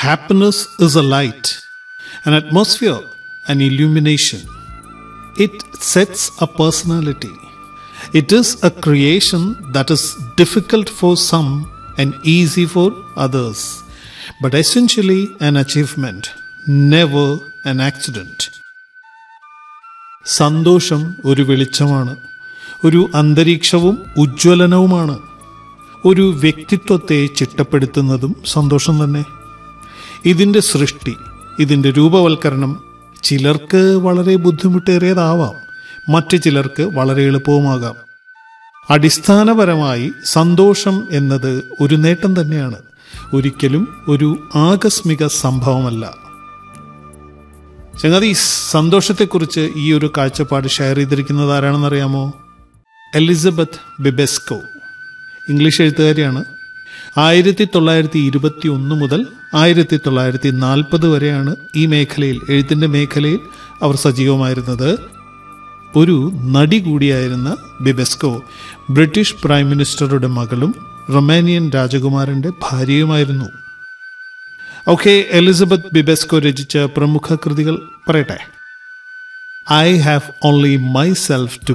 Happiness is a light, an atmosphere, an illumination. It sets a personality. It is a creation that is difficult for some and easy for others, but essentially an achievement, never an accident. സന്തോഷം ഒരു വെളിച്ചമാണ് ഒരു അന്തരീക്ഷവും ഉജ്ജ്വലനവുമാണ് ഒരു വ്യക്തിത്വത്തെ ചിട്ടപ്പെടുത്തുന്നതും സന്തോഷം തന്നെ ഇതിൻ്റെ സൃഷ്ടി ഇതിൻ്റെ രൂപവൽക്കരണം ചിലർക്ക് വളരെ ബുദ്ധിമുട്ടേറിയതാവാം മറ്റു ചിലർക്ക് വളരെ എളുപ്പവുമാകാം അടിസ്ഥാനപരമായി സന്തോഷം എന്നത് ഒരു നേട്ടം തന്നെയാണ് ഒരിക്കലും ഒരു ആകസ്മിക സംഭവമല്ല ചങ്ങാതി സന്തോഷത്തെക്കുറിച്ച് ഈ ഒരു കാഴ്ചപ്പാട് ഷെയർ ചെയ്തിരിക്കുന്നത് ആരാണെന്നറിയാമോ എലിസബത്ത് ബിബെസ്കോ ഇംഗ്ലീഷ് എഴുത്തുകാരിയാണ് ആയിരത്തി തൊള്ളായിരത്തി ഇരുപത്തി ഒന്ന് മുതൽ ആയിരത്തി തൊള്ളായിരത്തി നാൽപ്പത് വരെയാണ് ഈ മേഖലയിൽ എഴുത്തിൻ്റെ മേഖലയിൽ അവർ സജീവമായിരുന്നത് ഒരു നടി കൂടിയായിരുന്ന ബിബെസ്കോ ബ്രിട്ടീഷ് പ്രൈം മിനിസ്റ്ററുടെ മകളും റൊമാനിയൻ രാജകുമാരന്റെ ഭാര്യയുമായിരുന്നു ഓക്കെ എലിസബത്ത് ബിബെസ്കോ രചിച്ച പ്രമുഖ കൃതികൾ പറയട്ടെ I have only myself to